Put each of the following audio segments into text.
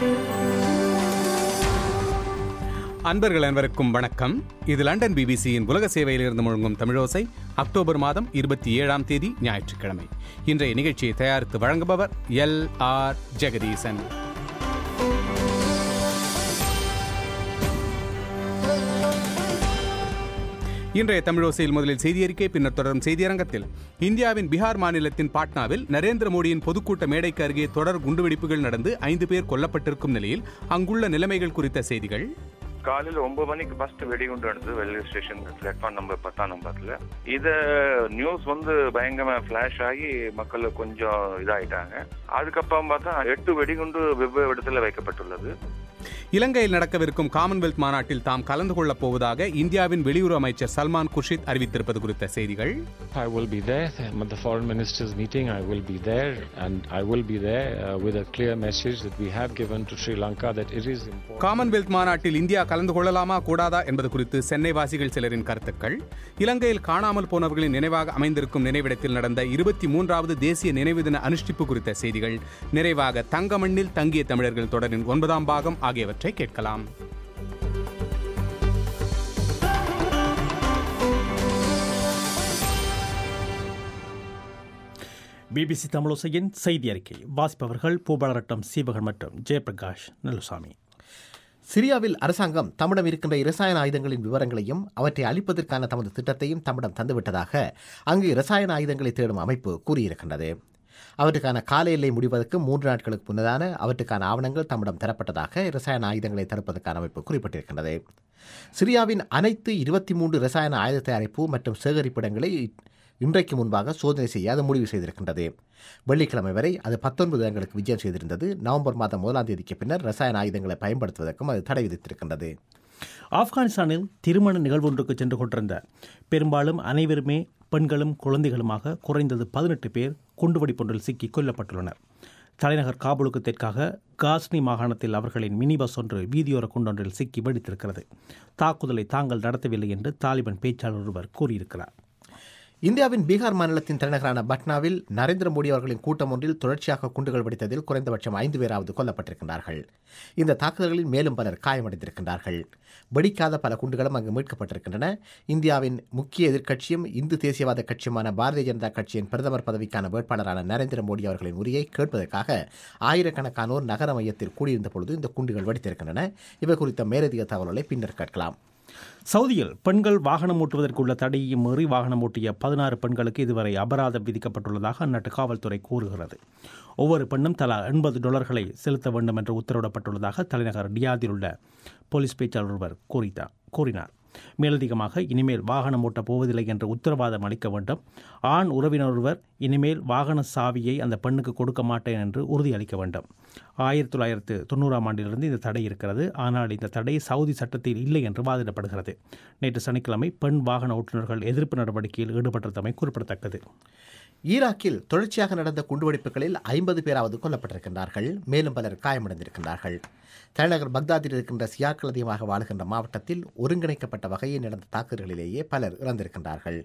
அன்பர்கள் அனைவருக்கும் வணக்கம் இது லண்டன் பிபிசியின் உலக சேவையிலிருந்து முழங்கும் தமிழோசை அக்டோபர் மாதம் இருபத்தி ஏழாம் தேதி ஞாயிற்றுக்கிழமை இன்றைய நிகழ்ச்சியை தயாரித்து வழங்குபவர் எல் ஆர் ஜெகதீசன் இன்றைய தமிழோசையில் முதலில் செய்தியறிக்கை பின்னர் தொடரும் செய்தியரங்கத்தில் இந்தியாவின் பீகார் மாநிலத்தின் பாட்னாவில் நரேந்திர மோடியின் பொதுக்கூட்ட மேடைக்கு அருகே தொடர் குண்டுவெடிப்புகள் நடந்து ஐந்து பேர் கொல்லப்பட்டிருக்கும் நிலையில் அங்குள்ள நிலைமைகள் குறித்த செய்திகள் காலையில ஒன்பது மணிக்கு ஃபர்ஸ்ட் வெடிகுண்டு நடந்தது ரயில்வே ஸ்டேஷன் பிளாட்ஃபார்ம் நம்பர் பத்தாம் நம்பர்ல இத நியூஸ் வந்து பயங்கரமா ஃபிளாஷ் ஆகி மக்கள் கொஞ்சம் இதாயிட்டாங்க அதுக்கப்புறம் பார்த்தா எட்டு வெடிகுண்டு வெவ்வேறு இடத்துல வைக்கப்பட்டுள்ளது இலங்கையில் நடக்கவிருக்கும் காமன்வெல்த் மாநாட்டில் தாம் கலந்து கொள்ளப் போவதாக இந்தியாவின் வெளியுறவு அமைச்சர் சல்மான் குர்ஷித் அறிவித்திருப்பது குறித்த செய்திகள் I will be there at the foreign ministers meeting. I will be there, and I will be there uh, with a clear message that we have given to Sri Lanka that it is important. Commonwealth மாநாட்டில் India கலந்து கொள்ளலாமா கூடாதா என்பது குறித்து சென்னை வாசிகள் சிலரின் கருத்துக்கள் இலங்கையில் காணாமல் போனவர்களின் நினைவாக அமைந்திருக்கும் நினைவிடத்தில் நடந்த இருபத்தி மூன்றாவது தேசிய நினைவு தின அனுஷ்டிப்பு குறித்த செய்திகள் நிறைவாக தங்கமண்ணில் தங்கிய தமிழர்கள் தொடரின் ஒன்பதாம் பாகம் ஆகியவற்றை கேட்கலாம் பிபிசி தமிழோசையின் செய்தி அறிக்கை வாசிப்பவர்கள் பூபாலரட்டம் சீவகன் மற்றும் ஜெயபிரகாஷ் நல்லுசாமி சிரியாவில் அரசாங்கம் தம்மிடம் இருக்கின்ற இரசாயன ஆயுதங்களின் விவரங்களையும் அவற்றை அளிப்பதற்கான தமது திட்டத்தையும் தம்மிடம் தந்துவிட்டதாக அங்கு இரசாயன ஆயுதங்களை தேடும் அமைப்பு கூறியிருக்கின்றது அவற்றுக்கான கால எல்லை முடிவதற்கு மூன்று நாட்களுக்கு முன்னதான அவற்றுக்கான ஆவணங்கள் தம்மிடம் தரப்பட்டதாக இரசாயன ஆயுதங்களை தடுப்பதற்கான அமைப்பு குறிப்பிட்டிருக்கின்றது சிரியாவின் அனைத்து இருபத்தி மூன்று இரசாயன ஆயுத தயாரிப்பு மற்றும் சேகரிப்பிடங்களை இன்றைக்கு முன்பாக சோதனை செய்ய அது முடிவு செய்திருக்கின்றது வெள்ளிக்கிழமை வரை அது பத்தொன்பது இடங்களுக்கு விஜயம் செய்திருந்தது நவம்பர் மாதம் முதலாம் தேதிக்கு பின்னர் ரசாயன ஆயுதங்களை பயன்படுத்துவதற்கும் அது தடை விதித்திருக்கின்றது ஆப்கானிஸ்தானில் திருமண நிகழ்வொன்றுக்கு சென்று கொண்டிருந்த பெரும்பாலும் அனைவருமே பெண்களும் குழந்தைகளுமாக குறைந்தது பதினெட்டு பேர் குண்டுவெடிப்பொன்றில் சிக்கி கொல்லப்பட்டுள்ளனர் தலைநகர் காபூலுக்கு தெற்காக காஸ்னி மாகாணத்தில் அவர்களின் மினி பஸ் ஒன்று வீதியோர குண்டொன்றில் சிக்கி வெடித்திருக்கிறது தாக்குதலை தாங்கள் நடத்தவில்லை என்று தாலிபான் பேச்சாளர் ஒருவர் கூறியிருக்கிறார் இந்தியாவின் பீகார் மாநிலத்தின் தலைநகரான பட்னாவில் நரேந்திர மோடி அவர்களின் கூட்டம் ஒன்றில் தொடர்ச்சியாக குண்டுகள் வெடித்ததில் குறைந்தபட்சம் ஐந்து பேராவது கொல்லப்பட்டிருக்கின்றார்கள் இந்த தாக்குதல்களில் மேலும் பலர் காயமடைந்திருக்கின்றார்கள் வெடிக்காத பல குண்டுகளும் அங்கு மீட்கப்பட்டிருக்கின்றன இந்தியாவின் முக்கிய எதிர்க்கட்சியும் இந்து தேசியவாத கட்சியுமான பாரதிய ஜனதா கட்சியின் பிரதமர் பதவிக்கான வேட்பாளரான நரேந்திர மோடி அவர்களின் உரையை கேட்பதற்காக ஆயிரக்கணக்கானோர் நகர மையத்தில் கூடியிருந்த பொழுது இந்த குண்டுகள் வெடித்திருக்கின்றன இவை குறித்த மேலதிக தகவல்களை பின்னர் கேட்கலாம் சவுதியில் பெண்கள் வாகனம் ஓட்டுவதற்குள்ள தடையை மீறி வாகனம் ஓட்டிய பதினாறு பெண்களுக்கு இதுவரை அபராதம் விதிக்கப்பட்டுள்ளதாக அந்நாட்டு காவல்துறை கூறுகிறது ஒவ்வொரு பெண்ணும் தலா எண்பது டாலர்களை செலுத்த வேண்டும் என்று உத்தரவிடப்பட்டுள்ளதாக தலைநகர் டியாதில் உள்ள போலீஸ் பேச்சாளர் ஒருவர் கூறினார் கூறினார் மேலதிகமாக இனிமேல் வாகனம் ஓட்டப் போவதில்லை என்று உத்தரவாதம் அளிக்க வேண்டும் ஆண் உறவினர் ஒருவர் இனிமேல் வாகன சாவியை அந்த பெண்ணுக்கு கொடுக்க மாட்டேன் என்று உறுதியளிக்க வேண்டும் ஆயிரத்தி தொள்ளாயிரத்து தொண்ணூறாம் ஆண்டிலிருந்து இந்த தடை இருக்கிறது ஆனால் இந்த தடை சவுதி சட்டத்தில் இல்லை என்று வாதிடப்படுகிறது நேற்று சனிக்கிழமை பெண் வாகன ஓட்டுநர்கள் எதிர்ப்பு நடவடிக்கையில் ஈடுபட்டிருந்தமை குறிப்பிடத்தக்கது ஈராக்கில் தொடர்ச்சியாக நடந்த குண்டுவெடிப்புகளில் ஐம்பது பேராவது கொல்லப்பட்டிருக்கின்றார்கள் மேலும் பலர் காயமடைந்திருக்கின்றார்கள் தலைநகர் பக்தாதில் இருக்கின்ற சியாக்கள் அதிகமாக வாழுகின்ற மாவட்டத்தில் ஒருங்கிணைக்கப்பட்ட வகையில் நடந்த தாக்குதல்களிலேயே பலர் இறந்திருக்கின்றார்கள்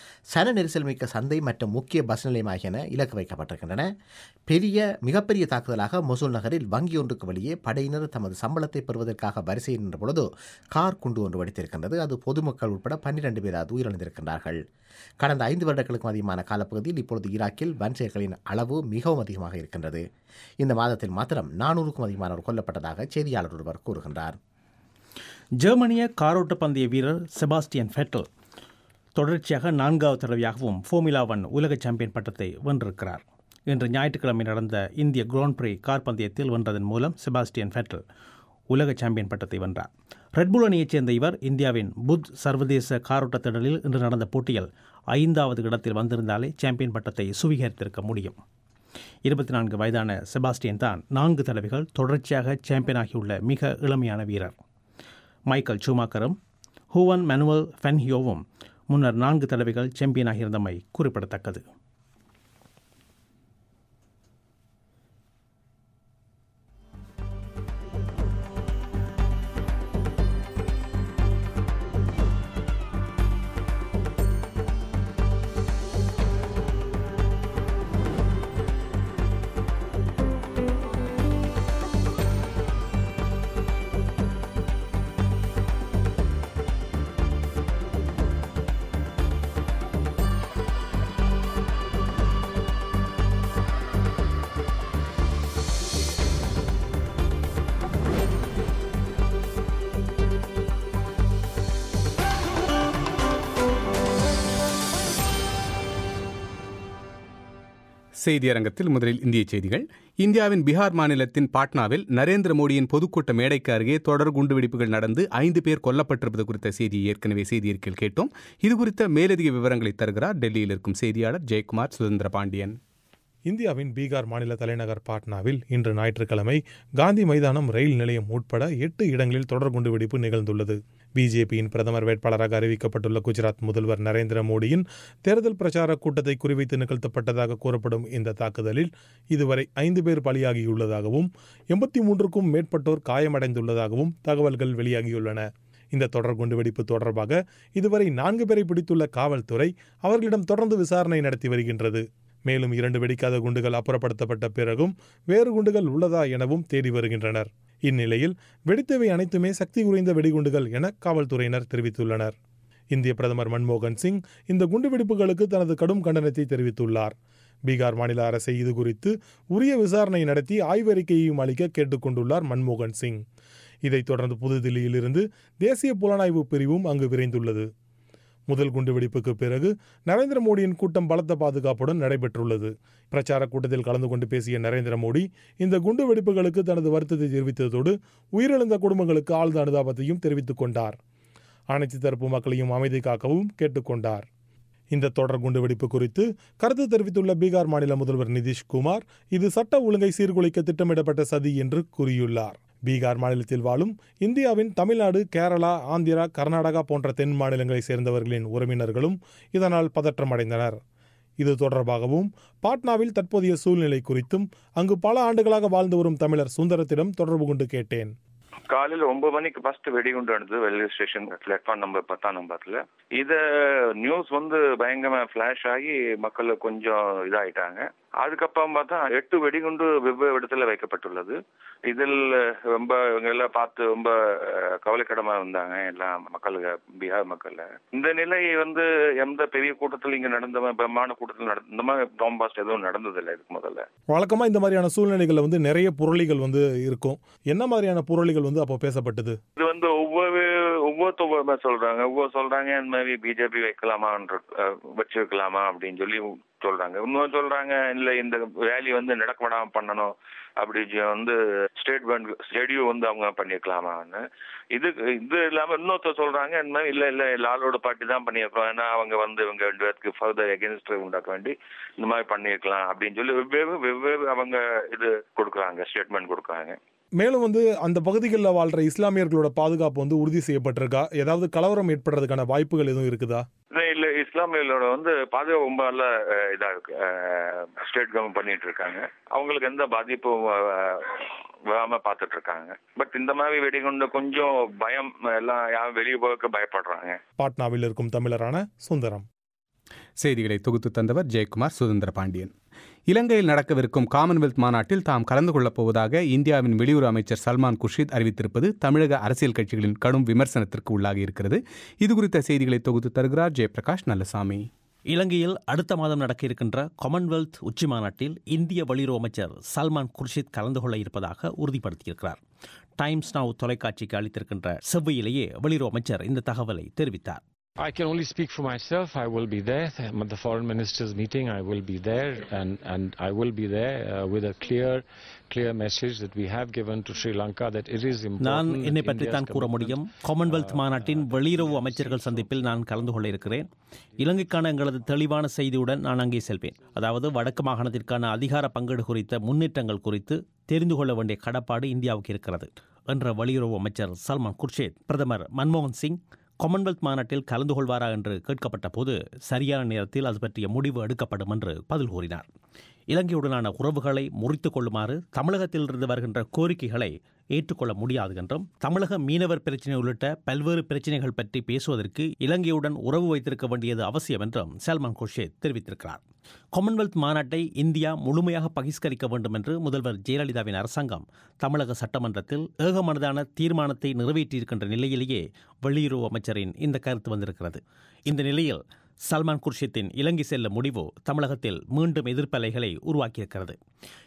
சன நெரிசல் மிக்க சந்தை மற்றும் முக்கிய பஸ் நிலையம் ஆகியன இலக்கு வைக்கப்பட்டிருக்கின்றன பெரிய மிகப்பெரிய தாக்குதலாக மொசூல் நகரில் வங்கி ஒன்றுக்கு வெளியே படையினர் தமது சம்பளத்தை பெறுவதற்காக வரிசையில் நின்ற பொழுது கார் குண்டு ஒன்று வெடித்திருக்கின்றது அது பொதுமக்கள் உட்பட பன்னிரண்டு பேராது உயிரிழந்திருக்கின்றார்கள் கடந்த ஐந்து வருடங்களுக்கும் அதிகமான காலப்பகுதியில் இப்பொழுது ஈராக்கில் வன்செயல்களின் அளவு மிகவும் அதிகமாக இருக்கின்றது இந்த மாதத்தில் மாத்திரம் நானூறுக்கும் அதிகமானோர் கொல்லப்பட்டதாக செய்தியாளர் ஒருவர் கூறுகின்றார் ஜெர்மனிய காரோட்ட பந்தய வீரர் செபாஸ்டியன் ஃபெட்டல் தொடர்ச்சியாக நான்காவது தடவையாகவும் ஃபோமிலா ஒன் உலக சாம்பியன் பட்டத்தை வென்றிருக்கிறார் இன்று ஞாயிற்றுக்கிழமை நடந்த இந்திய கிராண்ட் பிரி கார் பந்தயத்தில் வென்றதன் மூலம் செபாஸ்டியன் ஃபெட்டல் உலக சாம்பியன் பட்டத்தை வென்றார் ரெட்புல் அணியைச் சேர்ந்த இவர் இந்தியாவின் புத் சர்வதேச காரோட்ட திடலில் இன்று நடந்த போட்டியில் ஐந்தாவது இடத்தில் வந்திருந்தாலே சாம்பியன் பட்டத்தை சுவீகரித்திருக்க முடியும் இருபத்தி நான்கு வயதான செபாஸ்டியன் தான் நான்கு தடவைகள் தொடர்ச்சியாக சாம்பியனாகியுள்ள மிக இளமையான வீரர் மைக்கேல் சூமாக்கரும் ஹூவன் மேனுவல் ஃபென்ஹியோவும் முன்னர் நான்கு தடவைகள் சாம்பியனாகியிருந்தமை குறிப்பிடத்தக்கது செய்தியரங்கத்தில் முதலில் இந்திய செய்திகள் இந்தியாவின் பீகார் மாநிலத்தின் பாட்னாவில் நரேந்திர மோடியின் பொதுக்கூட்ட மேடைக்கு அருகே தொடர் குண்டுவெடிப்புகள் நடந்து ஐந்து பேர் கொல்லப்பட்டிருப்பது குறித்த செய்தியை ஏற்கனவே செய்தியிருக்கையில் கேட்டோம் இது குறித்த மேலதிக விவரங்களை தருகிறார் டெல்லியில் இருக்கும் செய்தியாளர் ஜெயக்குமார் சுதந்திர பாண்டியன் இந்தியாவின் பீகார் மாநில தலைநகர் பாட்னாவில் இன்று ஞாயிற்றுக்கிழமை காந்தி மைதானம் ரயில் நிலையம் உட்பட எட்டு இடங்களில் தொடர் குண்டுவெடிப்பு நிகழ்ந்துள்ளது பிஜேபியின் பிரதமர் வேட்பாளராக அறிவிக்கப்பட்டுள்ள குஜராத் முதல்வர் நரேந்திர மோடியின் தேர்தல் பிரச்சார கூட்டத்தை குறிவைத்து நிகழ்த்தப்பட்டதாக கூறப்படும் இந்த தாக்குதலில் இதுவரை ஐந்து பேர் பலியாகியுள்ளதாகவும் எண்பத்தி மூன்றுக்கும் மேற்பட்டோர் காயமடைந்துள்ளதாகவும் தகவல்கள் வெளியாகியுள்ளன இந்த தொடர் குண்டுவெடிப்பு தொடர்பாக இதுவரை நான்கு பேரை பிடித்துள்ள காவல்துறை அவர்களிடம் தொடர்ந்து விசாரணை நடத்தி வருகின்றது மேலும் இரண்டு வெடிக்காத குண்டுகள் அப்புறப்படுத்தப்பட்ட பிறகும் வேறு குண்டுகள் உள்ளதா எனவும் தேடி வருகின்றனர் இந்நிலையில் வெடித்தவை அனைத்துமே சக்தி குறைந்த வெடிகுண்டுகள் என காவல்துறையினர் தெரிவித்துள்ளனர் இந்திய பிரதமர் மன்மோகன் சிங் இந்த குண்டுவெடிப்புகளுக்கு தனது கடும் கண்டனத்தை தெரிவித்துள்ளார் பீகார் மாநில அரசை இது குறித்து உரிய விசாரணை நடத்தி ஆய்வறிக்கையையும் அளிக்க கேட்டுக்கொண்டுள்ளார் மன்மோகன் சிங் இதைத் தொடர்ந்து புதுதில்லியிலிருந்து தேசிய புலனாய்வு பிரிவும் அங்கு விரைந்துள்ளது முதல் குண்டுவெடிப்புக்கு பிறகு நரேந்திர மோடியின் கூட்டம் பலத்த பாதுகாப்புடன் நடைபெற்றுள்ளது பிரச்சார கூட்டத்தில் கலந்து கொண்டு பேசிய நரேந்திர மோடி இந்த குண்டு வெடிப்புகளுக்கு தனது வருத்தத்தை தெரிவித்ததோடு உயிரிழந்த குடும்பங்களுக்கு ஆழ்ந்த அனுதாபத்தையும் தெரிவித்துக் கொண்டார் அனைத்து தரப்பு மக்களையும் அமைதி காக்கவும் கேட்டுக்கொண்டார் இந்த தொடர் குண்டுவெடிப்பு குறித்து கருத்து தெரிவித்துள்ள பீகார் மாநில முதல்வர் நிதிஷ்குமார் இது சட்ட ஒழுங்கை சீர்குலைக்க திட்டமிடப்பட்ட சதி என்று கூறியுள்ளார் பீகார் மாநிலத்தில் வாழும் இந்தியாவின் தமிழ்நாடு கேரளா ஆந்திரா கர்நாடகா போன்ற தென் மாநிலங்களைச் சேர்ந்தவர்களின் உறவினர்களும் இதனால் பதற்றமடைந்தனர் இது தொடர்பாகவும் பாட்னாவில் தற்போதைய சூழ்நிலை குறித்தும் அங்கு பல ஆண்டுகளாக வாழ்ந்து வரும் தமிழர் சுந்தரத்திடம் தொடர்பு கொண்டு கேட்டேன் காலையில ஒன்பது மணிக்கு ஃபர்ஸ்ட் வெடிகுண்டு நடந்தது ரயில்வே ஸ்டேஷன் பிளாட்ஃபார்ம் நம்பர் பத்தாம் நம்பர்ல இத நியூஸ் வந்து பயங்கரமா ஃபிளாஷ் ஆகி மக்கள் கொஞ்சம் இதாயிட்டாங்க அதுக்கப்புறம் பார்த்தா எட்டு வெடிகுண்டு வெவ்வேறு இடத்துல வைக்கப்பட்டுள்ளது இதில் ரொம்ப இவங்க எல்லாம் பார்த்து ரொம்ப அஹ், கவலைக்கிடமா இருந்தாங்க எல்லாம் மக்களுக்கு பீகார் மக்கள் இந்த நிலை வந்து எந்த பெரிய கூட்டத்தில் இங்க நடந்த மாதிரி பிரம்மாண்ட கூட்டத்தில் நடந்த இந்த மாதிரி பாம்பாஸ்ட் எதுவும் நடந்ததில்லை இதுக்கு முதல்ல வழக்கமாக இந்த மாதிரியான சூழ்நிலைகளில் வந்து நிறைய புரளிகள் வந்து இருக்கும் என்ன மாதிரியான புரளிகள் வந்து அப்போ பேசப்பட்டது இது வந்து ஒவ்வொரு ஒவ்வொருத்த ஒவ்வொரு மாதிரி சொல்றாங்க ஒவ்வொரு சொல்றாங்க இந்த மாதிரி பிஜேபி வைக்கலாமான்ற அஹ், வச்சு வைக்கலாமா அப்படின்னு சொல்லி சொல்றாங்க இன்னும் சொல்றாங்க இல்ல இந்த வேலி வந்து நடக்க விடாம பண்ணணும் அப்படி ஜ- வந்து ஸ்டேட் பேங்க் ஸ்டெடியூ வந்து அவங்க பண்ணிருக்கலாமான்னு இது இது இல்லாம இன்னொருத்தர் சொல்றாங்க இந்த மாதிரி இல்ல இல்ல லாலோட பார்ட்டி தான் பண்ணியிருக்கோம் ஏன்னா அவங்க வந்து இவங்க ரெண்டு பேருக்கு ஃபர்தர் எகென்ஸ்ட் உண்டாக்க வேண்டி இந்த மாதிரி பண்ணியிருக்கலாம் அப்படின்னு சொல்லி வெவ்வேறு வெவ்வேறு அவங்க இது கொடுக்குறாங்க ஸ்டேட்மெண்ட் கொடுக்குறாங்க மேலும் வந்து அந்த பகுதிகளில் வாழ்ற இஸ்லாமியர்களோட பாதுகாப்பு வந்து உறுதி செய்யப்பட்டிருக்கா ஏதாவது கலவரம் ஏற்படுறதுக்கான வாய்ப்புகள் எதுவும் இருக்குதா இல்ல, இல்ல இஸ்லாமியர்களோட வந்து பாதுகாப்பு ரொம்ப நல்ல அஹ், இதா இருக்கு ஸ்டேட் கவர்மெண்ட் பண்ணிட்டு இருக்காங்க அவங்களுக்கு எந்த பாதிப்பும் அஹ், வராம பார்த்துட்டு இருக்காங்க பட் இந்த மாதிரி வெடிகுண்டு கொஞ்சம் பயம் எல்லாம் யாரும் வெளியே போக பயப்படுறாங்க பாட்னாவில் இருக்கும் தமிழரான சுந்தரம் செய்திகளை தொகுத்து தந்தவர் ஜெயக்குமார் சுதந்திர பாண்டியன் இலங்கையில் நடக்கவிருக்கும் காமன்வெல்த் மாநாட்டில் தாம் கலந்து கொள்ளப் போவதாக இந்தியாவின் வெளியுறவு அமைச்சர் சல்மான் குர்ஷித் அறிவித்திருப்பது தமிழக அரசியல் கட்சிகளின் கடும் விமர்சனத்திற்கு உள்ளாகி இருக்கிறது இது குறித்த செய்திகளை தொகுத்து தருகிறார் ஜெயபிரகாஷ் நல்லசாமி இலங்கையில் அடுத்த மாதம் நடக்க இருக்கின்ற காமன்வெல்த் உச்சி மாநாட்டில் இந்திய வெளியுறவு அமைச்சர் சல்மான் குர்ஷித் கலந்து கொள்ள இருப்பதாக உறுதிப்படுத்தியிருக்கிறார் டைம்ஸ் நவ் தொலைக்காட்சிக்கு அளித்திருக்கின்ற செவ்வையிலேயே வெளியுறவு அமைச்சர் இந்த தகவலை தெரிவித்தார் I can only speak for myself. I will be there. At the foreign ministers meeting, I will be there, and, and I will be there uh, with a clear, clear message that we have given to Sri Lanka that it is important. நான் that என்னை பற்றி India's தான் கூற commitment, முடியும் Commonwealth மாநாட்டின் வெளியுறவு அமைச்சர்கள் சந்திப்பில் நான் கலந்து கொள்ள இருக்கிறேன் இலங்கைக்கான எங்களது தெளிவான செய்தியுடன் நான் அங்கே செல்வேன் அதாவது வடக்கு மாகாணத்திற்கான அதிகார பங்கீடு குறித்த முன்னேற்றங்கள் குறித்து தெரிந்து கொள்ள வேண்டிய கடப்பாடு இந்தியாவுக்கு இருக்கிறது என்ற வெளியுறவு அமைச்சர் சல்மான் குர்ஷேத் பிரதமர் மன்மோகன் சிங் காமன்வெல்த் மாநாட்டில் கலந்து கொள்வாரா என்று கேட்கப்பட்ட போது சரியான நேரத்தில் அது பற்றிய முடிவு எடுக்கப்படும் என்று பதில் கூறினார் இலங்கையுடனான உறவுகளை முறித்துக் கொள்ளுமாறு தமிழகத்திலிருந்து வருகின்ற கோரிக்கைகளை ஏற்றுக்கொள்ள முடியாது என்றும் தமிழக மீனவர் பிரச்சினை உள்ளிட்ட பல்வேறு பிரச்சினைகள் பற்றி பேசுவதற்கு இலங்கையுடன் உறவு வைத்திருக்க வேண்டியது அவசியம் என்றும் சல்மான் குர்ஷேத் தெரிவித்திருக்கிறார் காமன்வெல்த் மாநாட்டை இந்தியா முழுமையாக பகிஷ்கரிக்க வேண்டும் என்று முதல்வர் ஜெயலலிதாவின் அரசாங்கம் தமிழக சட்டமன்றத்தில் ஏகமனதான தீர்மானத்தை நிறைவேற்றியிருக்கின்ற நிலையிலேயே வெளியுறவு அமைச்சரின் இந்த கருத்து வந்திருக்கிறது இந்த நிலையில் சல்மான் குர்ஷித்தின் இலங்கை செல்லும் முடிவு தமிழகத்தில் மீண்டும் எதிர்ப்பலைகளை உருவாக்கியிருக்கிறது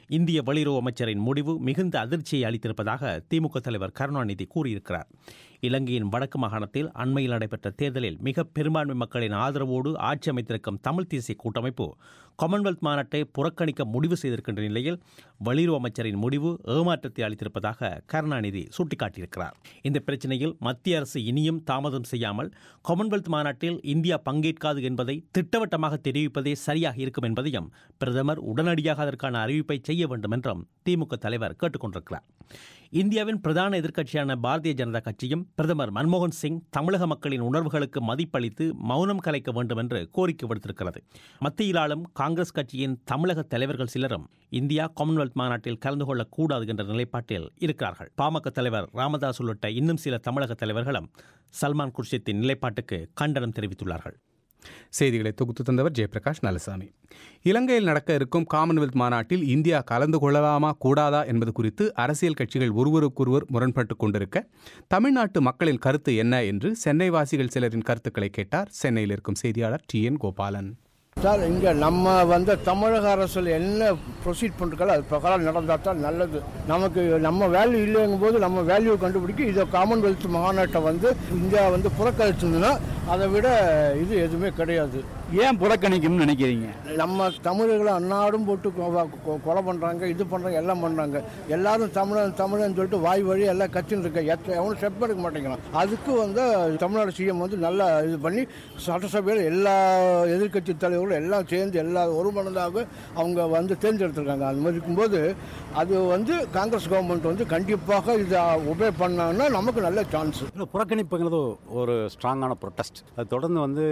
இந்திய வெளியுறவு அமைச்சரின் முடிவு மிகுந்த அதிர்ச்சியை அளித்திருப்பதாக திமுக தலைவர் கருணாநிதி கூறியிருக்கிறார் இலங்கையின் வடக்கு மாகாணத்தில் அண்மையில் நடைபெற்ற தேர்தலில் மிக பெரும்பான்மை மக்களின் ஆதரவோடு ஆட்சி அமைத்திருக்கும் தமிழ் தேசிய கூட்டமைப்பு காமன்வெல்த் மாநாட்டை புறக்கணிக்க முடிவு செய்திருக்கின்ற நிலையில் வெளியுறவு அமைச்சரின் முடிவு ஏமாற்றத்தை அளித்திருப்பதாக கருணாநிதி சுட்டிக்காட்டியிருக்கிறார் இந்த பிரச்சனையில் மத்திய அரசு இனியும் தாமதம் செய்யாமல் காமன்வெல்த் மாநாட்டில் இந்தியா பங்கேற்காது என்பதை திட்டவட்டமாக தெரிவிப்பதே சரியாக இருக்கும் என்பதையும் பிரதமர் உடனடியாக அதற்கான அறிவிப்பை செய்ய வேண்டும் என்றும் திமுக தலைவர் கேட்டுக்கொண்டிருக்கிறார் இந்தியாவின் பிரதான எதிர்க்கட்சியான பாரதிய ஜனதா கட்சியும் பிரதமர் மன்மோகன் சிங் தமிழக மக்களின் உணர்வுகளுக்கு மதிப்பளித்து மௌனம் கலைக்க வேண்டும் என்று கோரிக்கை விடுத்திருக்கிறது மத்தியில் ஆளும் காங்கிரஸ் கட்சியின் தமிழக தலைவர்கள் சிலரும் இந்தியா காமன்வெல்த் மாநாட்டில் கலந்து கொள்ளக்கூடாது என்ற நிலைப்பாட்டில் இருக்கிறார்கள் பாமக தலைவர் ராமதாஸ் உள்ளிட்ட இன்னும் சில தமிழக தலைவர்களும் சல்மான் குர்ஷித்தின் நிலைப்பாட்டுக்கு கண்டனம் தெரிவித்துள்ளார்கள் செய்திகளை தொகுத்து தந்தவர் ஜெயபிரகாஷ் நலசாமி இலங்கையில் நடக்க இருக்கும் காமன்வெல்த் மாநாட்டில் இந்தியா கலந்து கொள்ளலாமா கூடாதா என்பது குறித்து அரசியல் கட்சிகள் ஒருவருக்கொருவர் முரண்பட்டுக் கொண்டிருக்க தமிழ்நாட்டு மக்களின் கருத்து என்ன என்று சென்னை வாசிகள் சிலரின் கருத்துக்களை கேட்டார் சென்னையில் இருக்கும் செய்தியாளர் டி என் கோபாலன் சார் இங்கே நம்ம வந்து தமிழக அரசில் என்ன ப்ரொசீட் பண்ணுறோம் அது பிரகாரம் நடந்தால் தான் நல்லது நமக்கு நம்ம வேல்யூ இல்லைங்கும் போது நம்ம வேல்யூ கண்டுபிடிக்க இதை காமன்வெல்த் மாநாட்டை வந்து இந்தியா வந்து புறக்கணிச்சிருந்ததுன்னா அதை விட இது எதுவுமே கிடையாது ஏன் புறக்கணிக்கும்னு நினைக்கிறீங்க நம்ம தமிழர்களை அன்னாடும் போட்டு கொ- கொ- கொலை பண்ணுறாங்க இது பண்ணுறாங்க எல்லாம் பண்ணுறாங்க எல்லாரும் தமிழன் தமிழன் சொல்லிட்டு வாய் வழி எல்லாம் கத்தின்னு இருக்க எத்த எவனும் ஸ்டெப் எடுக்க மாட்டேங்கிறான் அதுக்கு வந்து தமிழ்நாடு சிஎம் வந்து நல்லா இது பண்ணி சட்டசபையில் எல்லா எதிர்க்கட்சி தலைவர்களும் எல்லாம் சேர்ந்து எல்லா ஒரு மனதாக அவங்க வந்து தேர்ந்தெடுத்திருக்காங்க அது மாதிரி இருக்கும்போது அது வந்து காங்கிரஸ் கவர்மெண்ட் வந்து கண்டிப்பாக இதை ஒபே பண்ணாங்கன்னா நமக்கு நல்ல சான்ஸ் இல்லை புறக்கணிப்புங்கிறது ஒரு ஸ்ட்ராங்கான ப்ரொட்டஸ்ட் அது தொடர்ந்து வந்து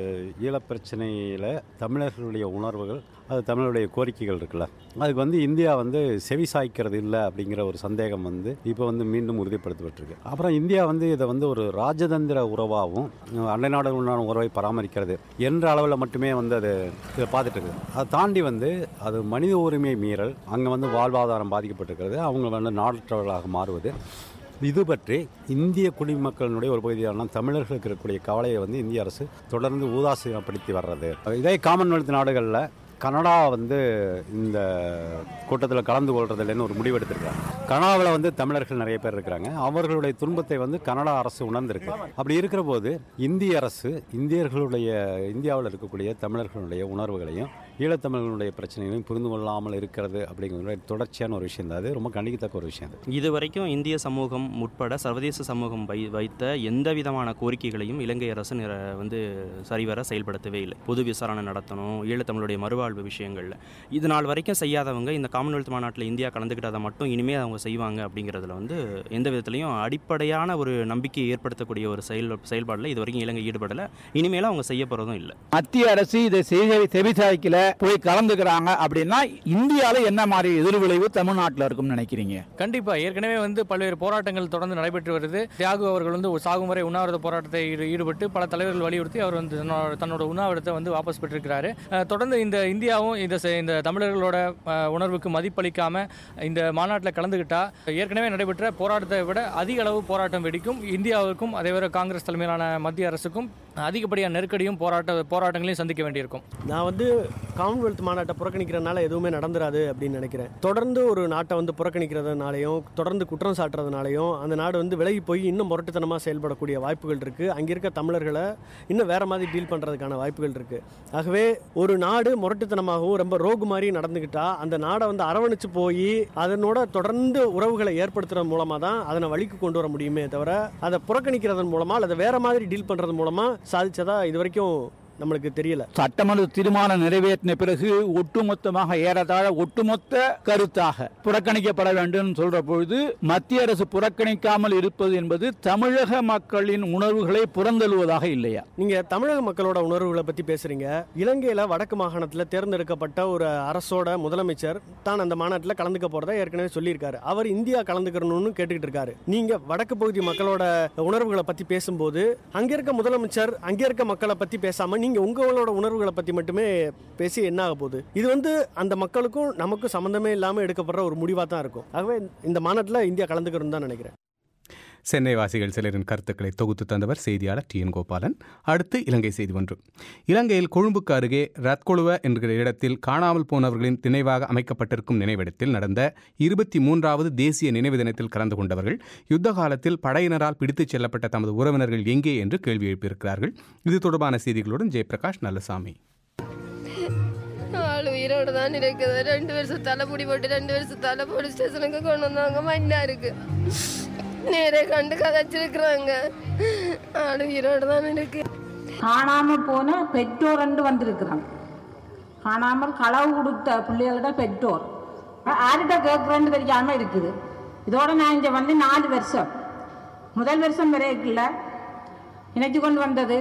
ஈழப் பிரச்சனையில் தமிழர்களுடைய உணர்வுகள் அது தமிழருடைய கோரிக்கைகள் இருக்குல்ல அதுக்கு வந்து இந்தியா வந்து செவி சாய்க்கிறது இல்லை அப்படிங்கிற ஒரு சந்தேகம் வந்து இப்போ வந்து மீண்டும் உறுதிப்படுத்தப்பட்டிருக்கு அப்புறம் இந்தியா வந்து இதை வந்து ஒரு ராஜதந்திர உறவாகவும் அண்டை நாடுகளுடனான உறவை பராமரிக்கிறது என்ற அளவில் மட்டுமே வந்து அது இதை பார்த்துட்டு இருக்குது அதை தாண்டி வந்து அது மனித உரிமை மீறல் அங்கே வந்து வாழ்வாதாரம் பாதிக்கப்பட்டிருக்கிறது அவங்க வந்து நாடற்றவர்களாக மாறுவது இது பற்றி இந்திய குடிமக்களினுடைய ஒரு பகுதியான தமிழர்களுக்கு இருக்கக்கூடிய கவலையை வந்து இந்திய அரசு தொடர்ந்து ஊதாசீனப்படுத்தி வர்றது இதே காமன்வெல்த் நாடுகளில் கனடா வந்து இந்த கூட்டத்தில் கலந்து கொள்றதில்லைன்னு ஒரு முடிவு எடுத்திருக்காங்க கனடாவில் வந்து தமிழர்கள் நிறைய பேர் இருக்கிறாங்க அவர்களுடைய துன்பத்தை வந்து கனடா அரசு உணர்ந்திருக்கு அப்படி இருக்கிற போது இந்திய அரசு இந்தியர்களுடைய இந்தியாவில் இருக்கக்கூடிய தமிழர்களுடைய உணர்வுகளையும் ஈழத்தமிழர்களுடைய பிரச்சனைகளையும் புரிந்து கொள்ளாமல் இருக்கிறது அப்படிங்கிற தொடர்ச்சியான ஒரு விஷயம் தான் அது ரொம்ப கண்டிக்கத்தக்க ஒரு விஷயம் அது இது வரைக்கும் இந்திய சமூகம் உட்பட சர்வதேச சமூகம் வை வைத்த எந்த விதமான கோரிக்கைகளையும் இலங்கை அரசு நிற வந்து சரிவர செயல்படுத்தவே இல்லை பொது விசாரணை நடத்தணும் ஈழத்தமிழுடைய மறுவாழ்வு விஷயங்களில் இது நாள் வரைக்கும் செய்யாதவங்க இந்த காமன்வெல்த் மாநாட்டில் இந்தியா கலந்துக்கிட்டதை மட்டும் இனிமேல் அவங்க செய்வாங்க அப்படிங்கிறதுல வந்து எந்த விதத்துலையும் அடிப்படையான ஒரு நம்பிக்கையை ஏற்படுத்தக்கூடிய ஒரு செயல் செயல்பாடில் இது வரைக்கும் இலங்கை ஈடுபடலை இனிமேலும் அவங்க செய்ய போகிறதும் இல்லை மத்திய அரசு இதை செய்ய செவிசாய்க்கல போய் கலந்துக்கிறாங்க அப்படின்னா இந்தியாவில் என்ன மாதிரி எதிர்விளைவு தமிழ்நாட்டில் இருக்கும்னு நினைக்கிறீங்க கண்டிப்பா ஏற்கனவே வந்து பல்வேறு போராட்டங்கள் தொடர்ந்து நடைபெற்று வருது தியாகு அவர்கள் வந்து ஒரு சாகும் வரை உண்ணாவிரத போராட்டத்தை ஈடு- ஈடுபட்டு பல தலைவர்கள் வலியுறுத்தி அவர் வந்து தன்னோட- தன்னோட உண்ணாவிரத்தை வந்து வாபஸ் பெற்றிருக்கிறாரு அஹ், தொடர்ந்து இந்த இந்தியாவும் இந்த செ- இந்த தமிழர்களோட அஹ், உணர்வுக்கு மதிப்பளிக்காம இந்த மாநாட்டில் கலந்துக்கிட்டா ஏற்கனவே நடைபெற்ற போராட்டத்தை விட அதிக அளவு போராட்டம் வெடிக்கும் இந்தியாவுக்கும் அதேவரை காங்கிரஸ் தலைமையிலான மத்திய அரசுக்கும் அதிகப்படியான நெருக்கடியும் போராட்ட போராட்டங்களையும் சந்திக்க வேண்டியிருக்கும் நான் வந்து காமன்வெல்த் மாநாட்டை புறக்கணிக்கிறதுனால எதுவுமே நடந்துராது அப்படின்னு நினைக்கிறேன் தொடர்ந்து ஒரு நாட்டை வந்து புறக்கணிக்கிறதுனாலையும் தொடர்ந்து குற்றம் சாட்டுறதுனாலையும் அந்த நாடு வந்து விலகி போய் இன்னும் முரட்டுத்தனமாக செயல்படக்கூடிய வாய்ப்புகள் இருக்குது அங்கே இருக்க தமிழர்களை இன்னும் வேற மாதிரி டீல் பண்ணுறதுக்கான வாய்ப்புகள் இருக்குது ஆகவே ஒரு நாடு முரட்டுத்தனமாகவும் ரொம்ப ரோகு மாதிரி நடந்துக்கிட்டா அந்த நாடை வந்து அரவணைச்சு போய் அதனோட தொடர்ந்து உறவுகளை ஏற்படுத்துறது மூலமாக தான் அதனை வழிக்கு கொண்டு வர முடியுமே தவிர அதை புறக்கணிக்கிறதன் மூலமாக அல்லது வேற மாதிரி டீல் பண்ணுறது மூலமாக சாதிச்சதா இது வரைக்கும் நம்மளுக்கு தெரியல சட்டமன்ற தீர்மானம் நிறைவேற்றின பிறகு ஒட்டுமொத்தமாக ஏறத்தாழ ஒட்டுமொத்த கருத்தாக புறக்கணிக்கப்பட வேண்டும் சொல்ற பொழுது மத்திய அரசு புறக்கணிக்காமல் இருப்பது என்பது தமிழக மக்களின் உணர்வுகளை புறந்தள்ளுவதாக இல்லையா நீங்க தமிழக மக்களோட உணர்வுகளை பத்தி பேசுறீங்க இலங்கையில வடக்கு மாகாணத்துல தேர்ந்தெடுக்கப்பட்ட ஒரு அரசோட முதலமைச்சர் தான் அந்த மாநாட்டில் கலந்துக்க போறதா ஏற்கனவே சொல்லியிருக்காரு அவர் இந்தியா கலந்துக்கிறணும்னு கேட்டுக்கிட்டு இருக்காரு நீங்க வடக்கு பகுதி மக்களோட உணர்வுகளை பத்தி பேசும்போது அங்க இருக்க முதலமைச்சர் அங்க இருக்க மக்களை பத்தி பேசாம நீங்க உங்களோட உணர்வுகளை பத்தி மட்டுமே பேசி என்ன ஆக போகுது இது வந்து அந்த மக்களுக்கும் நமக்கும் சம்பந்தமே இல்லாம எடுக்கப்படுற ஒரு முடிவா தான் இருக்கும் ஆகவே இந்த மாநாட்டில் இந்தியா கலந்துக்கணும்னு தான் நினைக்கிறேன் சென்னை வாசிகள் சிலரின் கருத்துக்களை தொகுத்து தந்தவர் செய்தியாளர் டி என் கோபாலன் அடுத்து இலங்கை செய்தி ஒன்று இலங்கையில் கொழும்புக்கு அருகே ரத்கொழுவ என்கிற இடத்தில் காணாமல் போனவர்களின் நினைவாக அமைக்கப்பட்டிருக்கும் நினைவிடத்தில் நடந்த இருபத்தி மூன்றாவது தேசிய நினைவு தினத்தில் கலந்து கொண்டவர்கள் யுத்த காலத்தில் படையினரால் பிடித்துச் செல்லப்பட்ட தமது உறவினர்கள் எங்கே என்று கேள்வி எழுப்பியிருக்கிறார்கள் இது தொடர்பான செய்திகளுடன் ஜெயபிரகாஷ் நல்லசாமி ஆள் உயிரோட தான் இருக்குது ரெண்டு வருஷம் தலைமுடி போட்டு ரெண்டு வருஷம் தலை போலீஸ் ஸ்டேஷனுக்கு கொண்டு வந்தாங்க மண்ணா இருக்கு நேரே கண்டு கதைச்சிருக்கிறாங்க ஆள் உயிரோட தான் இருக்கு காணாம போன பெற்றோர் ரெண்டு வந்திருக்கிறாங்க காணாமல் களவு கொடுத்த பிள்ளைகளோட பெற்றோர் ஆர்கிட்ட கேட்குறேன்னு தெரியாம இருக்குது இதோட நான் இங்கே வந்து நாலு வருஷம் முதல் வருஷம் வரைக்குள்ள இணைச்சு கொண்டு வந்தது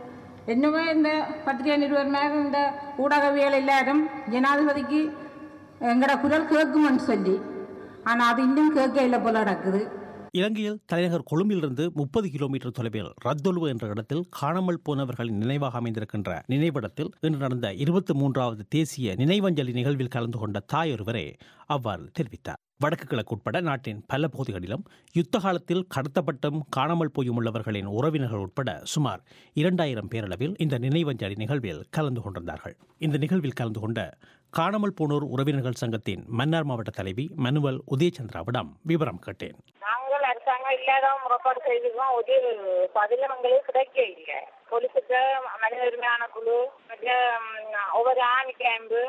என்னவே இந்த பத்திரிகை நிறுவனர் இந்த ஊடகவியல் எல்லாரும் ஜனாதிபதிக்கு எங்களோட குரல் கேட்குமென்னு சொல்லி ஆனால் அது இன்னும் கேட்க இல்லை போல நடக்குது இலங்கையில் தலைநகர் கொழும்பிலிருந்து முப்பது கிலோமீட்டர் தொலைவில் ரத்தொலுவு என்ற இடத்தில் காணாமல் போனவர்களின் நினைவாக அமைந்திருக்கின்ற நினைவிடத்தில் இன்று நடந்த இருபத்தி மூன்றாவது தேசிய நினைவஞ்சலி நிகழ்வில் கலந்து கொண்ட தாயொருவரே அவ்வாறு தெரிவித்தார் வடக்கு கிழக்கு உட்பட நாட்டின் பல பகுதிகளிலும் யுத்த காலத்தில் கடத்தப்பட்டும் காணாமல் போயும் உள்ளவர்களின் உறவினர்கள் உட்பட சுமார் இரண்டாயிரம் பேரளவில் இந்த நினைவஞ்சலி நிகழ்வில் கலந்து கொண்டிருந்தார்கள் இந்த நிகழ்வில் கலந்து கொண்ட காணாமல் போனோர் உறவினர்கள் சங்கத்தின் மன்னார் மாவட்ட தலைவி மனுவல் உதயச்சந்திராவிடம் விவரம் கேட்டேன் நாங்கள் அரசாங்கம் இல்லாதவங்க முறைப்பாடு செய்திருக்கோம் ஒரு பதிலும் எங்களுக்கு கிடைக்க இல்லை போலீஸுக்கு மனித உரிமையான குழு மற்ற ம், ஒவ்வொரு ஆணி கேம்பு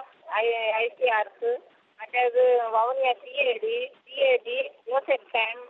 ஐசிஆர்ஸு மற்றது Vavuniya CID CID Joseph camp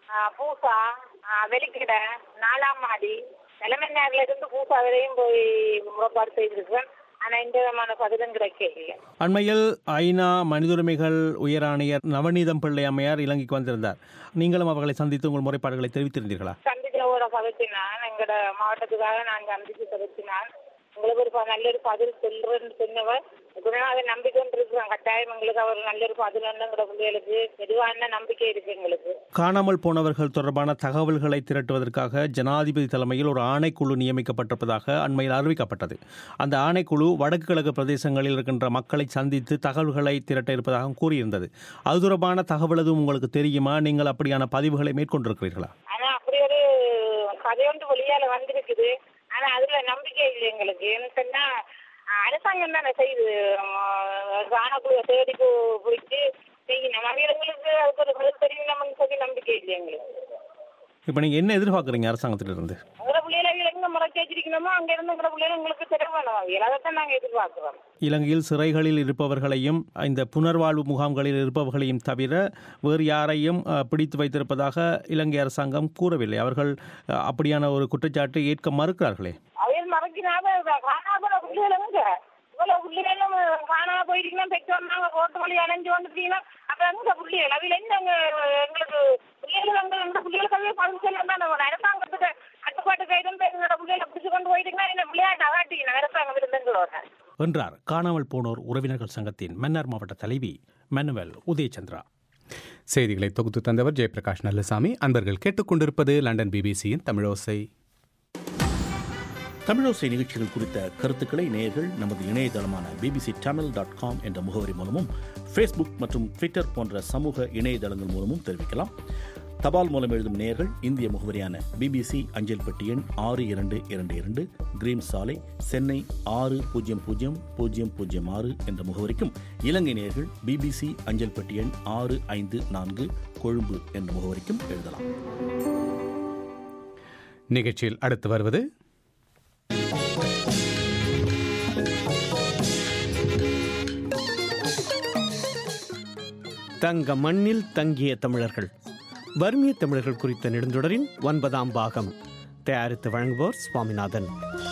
Boossa ஆ, வெலிக்கடை நாலாம் மாடி தலைமன்னார்ல இருந்து பூசா வரையும் போய் முறைப்பாடு செய்திருக்கேன் ஆனா எந்த விதமான பதிலும் கிடைக்க இல்லை அண்மையில் ஐநா மனித உரிமைகள் உயர் ஆணையர் நவநீதம் பிள்ளை அம்மையார் இலங்கைக்கு வந்திருந்தார் நீங்களும் அவர்களை சந்தித்து உங்கள் முறைப்பாடுகளை தெரிவித்திருந்தீர்களா சந்திச்சவோட சதத்தினான் எங்களோட மாவட்டத்துக்காக நான் சந்திச்சு சதத்தினான் உங்களுக்கு ஒரு ப- நல்ல ஒரு பதில் சொல்றேன்னு சொன்னவர் குருநாதர் நம்பிக்கை இருக்கிறோம் கட்டாயம் எங்களுக்கு அவர் நல்ல ஒரு பதில் எங்களோட பிள்ளைகளுக்கு தெளிவான நம்பிக்கை இருக்கு எங்களுக்கு காணாமல் போனவர்கள் தொடர்பான தகவல்களை திரட்டுவதற்காக ஜனாதிபதி தலைமையில் ஒரு ஆணைக்குழு நியமிக்கப்பட்டிருப்பதாக அண்மையில் அறிவிக்கப்பட்டது அந்த ஆணைக்குழு வடக்கு கிழக்கு பிரதேசங்களில் இருக்கின்ற மக்களை சந்தித்து தகவல்களை திரட்ட இருப்பதாக கூறியிருந்தது அது தொடர்பான தகவல் எதுவும் உங்களுக்கு தெரியுமா நீங்கள் அப்படியான பதிவுகளை மேற்கொண்டிருக்கிறீர்களா ஆனா அப்படி ஒரு கதையொன்று வெளியால வந்திருக்குது ஆனா அதுல நம்பிக்கை இல்லை எங்களுக்கு ஏன்னு சொன்னா அஹ், அரசாங்கம் தானே செய்யுது காணக்குள்ள தேடி போ- போயிட்டு செய்யணும் மனிதர்களுக்கு அதுக்கு ஒரு பதில் தெரியும் நமக்கு சொல்லி நம்பிக்கை இல்லை எங்களுக்கு இப்போ நீங்கள் என்ன எதிர்பார்க்குறீங்க அரசாங்கத்திலிருந்து உங்களோட பிள்ளைகளை எங்க முறைச்சு வச்சிருக்கணுமோ அங்க இருந்து உங்களோட பிள்ளைகள் உங்களுக்கு தெரிய வேணும் அதைத்தான் நாங்க எதிர்பார்க்கிறோம் இலங்கையில் சிறைகளில் இருப்பவர்களையும் இந்த புனர்வாழ்வு முகாம்களில் இருப்பவர்களையும் தவிர வேறு யாரையும் அஹ், பிடித்து வைத்திருப்பதாக இலங்கை அரசாங்கம் கூறவில்லை அவர்கள் அஹ், அப்படியான ஒரு குற்றச்சாட்டை ஏற்க மறுக்கிறார்களே அவையில் மறைக்கிறாத காணாத பிள்ளைகள் எங்க இவ்வளவு பிள்ளைகளும் காணாம போயிருக்கீங்கன்னா பெற்றோர் நாங்க ரோட்டு வழி அணைஞ்சு வந்துட்டீங்கன்னா அப்ப எங்க பிள்ளைகள் அவையில் என்ன அங்க எங்களுக்கு பிள்ளைகள் அங்க எங்க பிள்ளைகளுக்காகவே பதில் சொல்ல தான் அரசாங்கத்துக்கு கட்டுப்பாட்டு கைதும் எங்களோட பிள்ளைகளை பிடிச்சு கொண்டு போயிட்டீங்கன்னா என்ன விளையாட்டு அகாட்டிங்க அரசாங்கம் இருந்தங்களோட என்றார் காணாமல் போனோர் உறவினர்கள் சங்கத்தின் மன்னார் மாவட்ட தலைவி மனுவல் உதயச்சந்திரா செய்திகளை தொகுத்து தந்தவர் ஜெயபிரகாஷ் நல்லசாமி அன்பர்கள் கேட்டுக்கொண்டிருப்பது லண்டன் பிபிசியின் தமிழோசை தமிழோசை நிகழ்ச்சிகள் குறித்த கருத்துக்களை நேயர்கள் நமது இணையதளமான பிபிசி தமிழ் டாட் காம் என்ற முகவரி மூலமும் ஃபேஸ்புக் மற்றும் ட்விட்டர் போன்ற சமூக இணையதளங்கள் மூலமும் தெரிவிக்கலாம் தபால் மூலம் எழுதும் நேயர்கள் இந்திய முகவரியான பிபிசி அஞ்சல் பெட்டி எண் ஆறு இரண்டு இரண்டு இரண்டு கிரீம் சாலை சென்னை ஆறு பூஜ்ஜியம் பூஜ்ஜியம் பூஜ்ஜியம் பூஜ்ஜியம் ஆறு என்ற முகவரிக்கும் இலங்கை நேயர்கள் பிபிசி அஞ்சல் பெட்டி எண் ஆறு ஐந்து நான்கு கொழும்பு என்ற முகவரிக்கும் எழுதலாம் நிகழ்ச்சியில் அடுத்து வருவது தங்க மண்ணில் தங்கிய தமிழர்கள் வறுமைய தமிழர்கள் குறித்த நெடுந்தொடரின் ஒன்பதாம் பாகம் தயாரித்து வழங்குவோர் சுவாமிநாதன்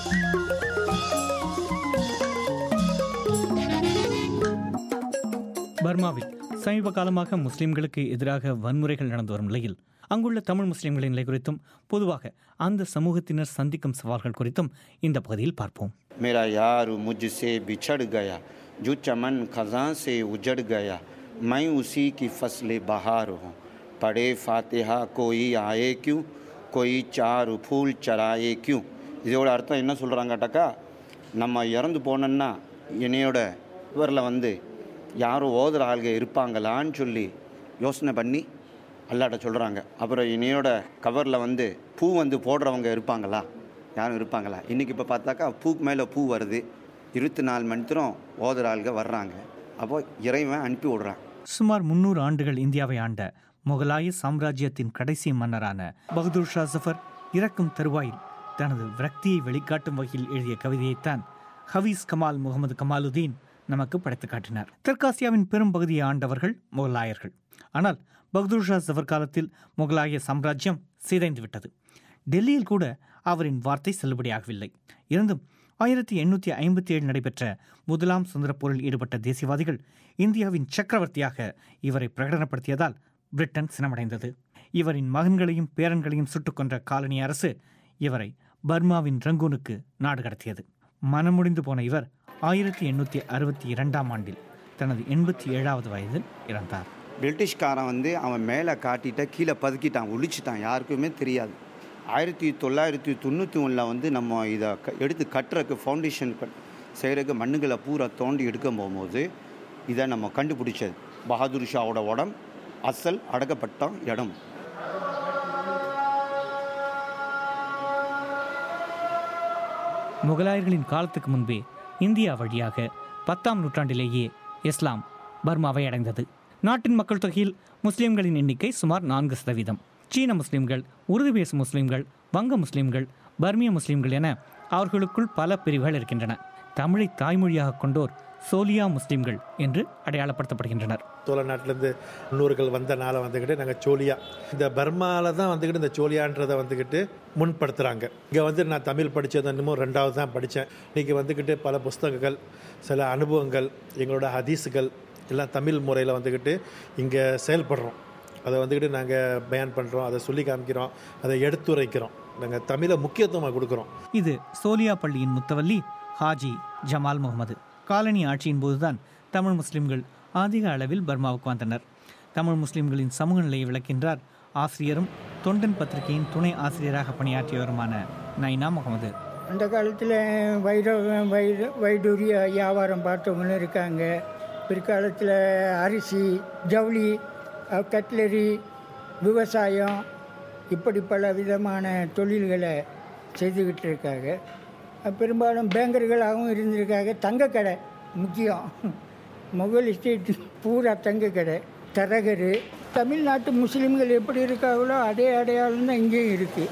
பர்மாவில் சமீப காலமாக முஸ்லிம்களுக்கு எதிராக வன்முறைகள் நடந்து வரும் நிலையில் அங்குள்ள தமிழ் முஸ்லிம்களின் நிலை குறித்தும் பொதுவாக அந்த சமூகத்தினர் சந்திக்கும் சவால்கள் குறித்தும் இந்த பகுதியில் பார்ப்போம் मेरा यार मुझसे बिछड़ गया जो चमन खजां से उजड़ गया मैं उसी की फसल बहार हूँ पढ़े फातिहा कोई आए क्यों कोई चार फूल चराए क्यों இதோட அர்த்தம் என்ன சொல்கிறாங்கட்டாக்கா நம்ம இறந்து போனோன்னா என்னையோட இவரில் வந்து யாரும் ஓதுற ஆள்க இருப்பாங்களான்னு சொல்லி யோசனை பண்ணி அல்லாட்ட சொல்கிறாங்க அப்புறம் இனியோட கவரில் வந்து பூ வந்து போடுறவங்க இருப்பாங்களா யாரும் இருப்பாங்களா இன்றைக்கி இப்போ பார்த்தாக்கா பூக்கு மேலே பூ வருது இருபத்தி நாலு மணி நேரம் ஓதுற ஆளுங்க வர்றாங்க அப்போ இறைவன் அனுப்பி விடுறான் சுமார் முன்னூறு ஆண்டுகள் இந்தியாவை ஆண்ட முகலாய சாம்ராஜ்யத்தின் கடைசி மன்னரான பகதூர் ஷா ஜஃபர் இறக்கும் தருவாயில் தனது விரக்தியை வெளிக்காட்டும் வகையில் எழுதிய கவிதையைத்தான் ஹவீஸ் கமால் முகமது கமாலுதீன் நமக்கு படைத்து காட்டினார் தெற்காசியாவின் பெரும் பகுதியை ஆண்டவர்கள் முகலாயர்கள் ஆனால் பகதூர் ஷா ஜஃபர் காலத்தில் முகலாய சாம்ராஜ்யம் சிதைந்து விட்டது டெல்லியில் கூட அவரின் வார்த்தை செல்லுபடியாகவில்லை இருந்தும் ஆயிரத்தி எண்ணூற்றி ஐம்பத்தி ஏழு நடைபெற்ற முதலாம் சுதந்திரப் போரில் ஈடுபட்ட தேசியவாதிகள் இந்தியாவின் சக்கரவர்த்தியாக இவரை பிரகடனப்படுத்தியதால் பிரிட்டன் சினமடைந்தது இவரின் மகன்களையும் பேரன்களையும் சுட்டுக் கொன்ற காலனி அரசு இவரை பர்மாவின் ரங்கூனுக்கு நாடு கடத்தியது மனமுடிந்து போன இவர் ஆயிரத்தி எண்ணூற்றி அறுபத்தி இரண்டாம் ஆண்டில் தனது எண்பத்தி ஏழாவது வயதில் இறந்தார் பிரிட்டிஷ்காரன் வந்து அவன் மேலே காட்டிட்ட கீழே பதுக்கிட்டான் ஒழிச்சிட்டான் யாருக்குமே தெரியாது ஆயிரத்தி தொள்ளாயிரத்தி தொண்ணூற்றி ஒன்றில் வந்து நம்ம இதை க எடுத்து கட்டுறதுக்கு ஃபவுண்டேஷன் செய்கிறதுக்கு மண்ணுகளை பூரா தோண்டி எடுக்க போகும்போது இதை நம்ம கண்டுபிடிச்சது பஹாதுர் ஷாவோட உடம் அசல் அடக்கப்பட்ட இடம் முகலாயர்களின் காலத்துக்கு முன்பே இந்தியா வழியாக பத்தாம் நூற்றாண்டிலேயே இஸ்லாம் பர்மாவை அடைந்தது நாட்டின் மக்கள் தொகையில் முஸ்லிம்களின் எண்ணிக்கை சுமார் நான்கு சதவீதம் சீன முஸ்லிம்கள் உருது பேசும் முஸ்லிம்கள் வங்க முஸ்லிம்கள் பர்மிய முஸ்லிம்கள் என அவர்களுக்குள் பல பிரிவுகள் இருக்கின்றன தமிழை தாய்மொழியாக கொண்டோர் சோலியா முஸ்லிம்கள் என்று அடையாளப்படுத்தப்படுகின்றனர் சோழ நாட்டிலேருந்து முன்னோர்கள் வந்தனால வந்துக்கிட்டு நாங்கள் சோழியா இந்த பர்மாவில் தான் வந்துக்கிட்டு இந்த சோழியான்றதை வந்துக்கிட்டு முன்படுத்துகிறாங்க இங்கே வந்து நான் தமிழ் படித்தது இன்னமும் ரெண்டாவது தான் படித்தேன் இன்றைக்கி வந்துக்கிட்டு பல புஸ்தகங்கள் சில அனுபவங்கள் எங்களோட ஹதீஸுகள் எல்லாம் தமிழ் முறையில் வந்துக்கிட்டு இங்கே செயல்படுறோம் அதை வந்துக்கிட்டு நாங்கள் பயன் பண்ணுறோம் அதை சொல்லி காமிக்கிறோம் அதை எடுத்துரைக்கிறோம் நாங்கள் தமிழை முக்கியத்துவமாக கொடுக்குறோம் இது சோலியா பள்ளியின் முத்தவல்லி ஹாஜி ஜமால் முகமது காலனி ஆட்சியின் போதுதான் தமிழ் முஸ்லிம்கள் அதிக அளவில் பர்மாவுக்கு வந்தனர் தமிழ் முஸ்லிம்களின் சமூக நிலையை விளக்கின்றார் ஆசிரியரும் தொண்டன் பத்திரிகையின் துணை ஆசிரியராக பணியாற்றியவருமான நைனா முகமது அந்த காலத்தில் வைர வைர வைடூரிய வியாபாரம் பார்த்தவங்களும் இருக்காங்க பிற்காலத்தில் அரிசி ஜவுளி அஹ், கட்லரி விவசாயம் இப்படி பல விதமான தொழில்களை செய்துக்கிட்டு இருக்காங்க அஹ், பெரும்பாலும் பேங்கர்களாகவும் இருந்திருக்காங்க தங்க கடை முக்கியம் முகல் எஸ்டேட் பூரா தங்க கடை தரகர் தமிழ்நாட்டு முஸ்லீம்கள் எப்படி இருக்காங்களோ அதே அடையாளம் தான் இங்கேயும் இருக்குது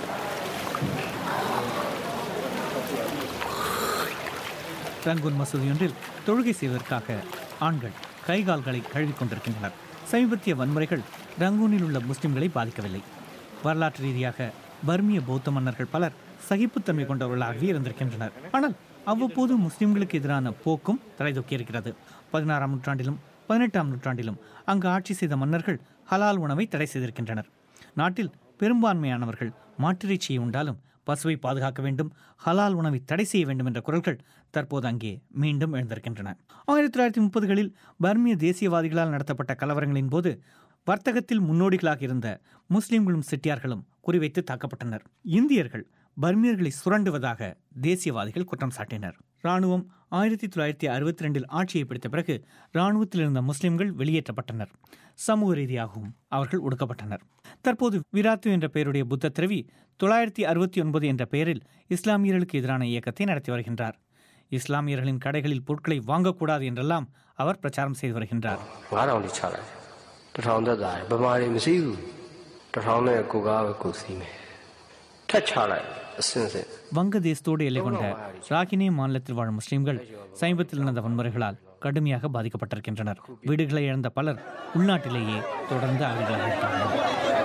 ரங்கூன் மசூதி ஒன்றில் தொழுகை செய்வதற்காக ஆண்கள் கை கால்களை கழுவிக் கொண்டிருக்கின்றனர் சமீபத்திய வன்முறைகள் ரங்கூனில் உள்ள முஸ்லிம்களை பாதிக்கவில்லை வரலாற்று ரீதியாக பர்மிய பௌத்த மன்னர்கள் பலர் சகிப்புத்தன்மை கொண்டவர்களாகவே இருந்திருக்கின்றனர் ஆனால் அவ்வப்போது முஸ்லிம்களுக்கு எதிரான போக்கும் தலைதூக்கியிருக்கிறது பதினாறாம் நூற்றாண்டிலும் பதினெட்டாம் நூற்றாண்டிலும் அங்கு ஆட்சி செய்த மன்னர்கள் ஹலால் உணவை தடை செய்திருக்கின்றனர் நாட்டில் பெரும்பான்மையானவர்கள் மாட்டிறைச்சியை உண்டாலும் பசுவை பாதுகாக்க வேண்டும் ஹலால் உணவை தடை செய்ய வேண்டும் என்ற குரல்கள் தற்போது அங்கே மீண்டும் எழுந்திருக்கின்றன ஆயிரத்தி தொள்ளாயிரத்தி முப்பதுகளில் பர்மிய தேசியவாதிகளால் நடத்தப்பட்ட கலவரங்களின் போது வர்த்தகத்தில் முன்னோடிகளாக இருந்த முஸ்லிம்களும் செட்டியார்களும் குறிவைத்து தாக்கப்பட்டனர் இந்தியர்கள் பர்மியர்களை சுரண்டுவதாக தேசியவாதிகள் குற்றம் சாட்டினர் ராணுவம் ஆயிரத்தி தொள்ளாயிரத்தி அறுபத்தி ரெண்டில் ஆட்சியை பிடித்த பிறகு ராணுவத்தில் இருந்த முஸ்லிம்கள் வெளியேற்றப்பட்டனர் சமூக ரீதியாகவும் அவர்கள் ஒடுக்கப்பட்டனர் தற்போது விராத்து என்ற பெயருடைய புத்த திரவி தொள்ளாயிரத்தி அறுபத்தி ஒன்பது என்ற பெயரில் இஸ்லாமியர்களுக்கு எதிரான இயக்கத்தை நடத்தி வருகின்றார் இஸ்லாமியர்களின் கடைகளில் பொருட்களை வாங்கக்கூடாது என்றெல்லாம் அவர் பிரச்சாரம் செய்து வருகின்றார் 9000လေးချလိုက်တယ်တစ်ထောင်သက်သာတယ်ဗမာတွေမရှိဘူးတစ်ထောင်နဲ့ကိုကားပဲကိုစီးမယ်ထက်ချလိုက်အစင်စင် வங்கதேசத்தோடு எல்லை கொண்ட ராகினே மாநிலத்தில் வாழும் முஸ்லிம்கள் சமீபத்தில் நடந்த வன்முறைகளால் கடுமையாக பாதிக்கப்பட்டிருக்கின்றனர் வீடுகளை இழந்த பலர் உள்நாட்டிலேயே தொடர்ந்து அகதிகளாக இருக்கிறார்கள்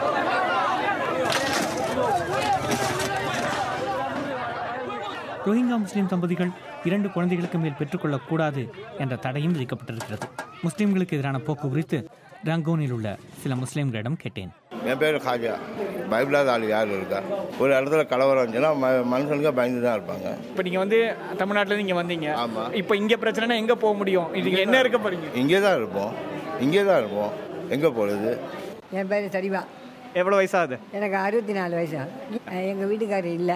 ரோஹிங்கா முஸ்லிம் தம்பதிகள் இரண்டு குழந்தைகளுக்கு மேல் பெற்றுக்கொள்ளக்கூடாது என்ற தடையும் விதிக்கப்பட்டிருக்கிறது முஸ்லிம்களுக்கு எதிரான போக்கு குறித்து ரங்கோனில் உள்ள சில முஸ்லிம்களிடம் கேட்டேன் என் பேர் ஹாஜா பைபிளாத ஆள் யார் இருக்கா ஒரு இடத்துல கலவரம் வந்துச்சுன்னா ம- மனுஷனுங்க பயந்து தான் இருப்பாங்க இப்போ நீங்கள் வந்து தமிழ்நாட்டிலேருந்து இங்கே வந்தீங்க இப்போ இங்கே பிரச்சனைனா எங்கே போக முடியும் இதுக்கு என்ன இருக்க போறீங்க இங்கே தான் இருப்போம் இங்கே தான் இருப்போம் எங்கே போகிறது என் பேர் சரிவா எவ்வளோ வயசாகுது எனக்கு அறுபத்தி நாலு வயசு எங்கள் வீட்டுக்காரர் இல்லை